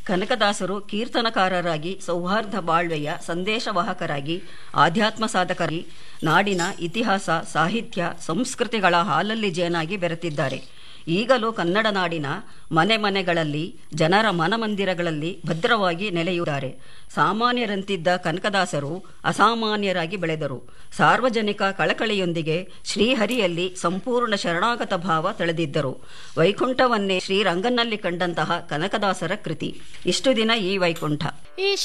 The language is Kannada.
ಕನಕದಾಸರು ಕೀರ್ತನಕಾರರಾಗಿ ಸೌಹಾರ್ದ ಬಾಳ್ವೆಯ ಸಂದೇಶವಾಹಕರಾಗಿ ಆಧ್ಯಾತ್ಮ ಸಾಧಕರಾಗಿ ನಾಡಿನ ಇತಿಹಾಸ ಸಾಹಿತ್ಯ ಸಂಸ್ಕೃತಿಗಳ ಹಾಲಲ್ಲಿ ಜೇನಾಗಿ ಬೆರೆತಿದ್ದಾರೆ ಈಗಲೂ ಕನ್ನಡ ನಾಡಿನ ಮನೆ ಮನೆಗಳಲ್ಲಿ ಜನರ ಮನಮಂದಿರಗಳಲ್ಲಿ ಭದ್ರವಾಗಿ ನೆಲೆಯುತ್ತಾರೆ ಸಾಮಾನ್ಯರಂತಿದ್ದ ಕನಕದಾಸರು ಅಸಾಮಾನ್ಯರಾಗಿ ಬೆಳೆದರು ಸಾರ್ವಜನಿಕ ಕಳಕಳಿಯೊಂದಿಗೆ ಶ್ರೀಹರಿಯಲ್ಲಿ ಸಂಪೂರ್ಣ ಶರಣಾಗತ ಭಾವ ತಳೆದಿದ್ದರು ವೈಕುಂಠವನ್ನೇ ಶ್ರೀರಂಗನಲ್ಲಿ ಕಂಡಂತಹ ಕನಕದಾಸರ ಕೃತಿ ಇಷ್ಟು ದಿನ ಈ ವೈಕುಂಠ ಈ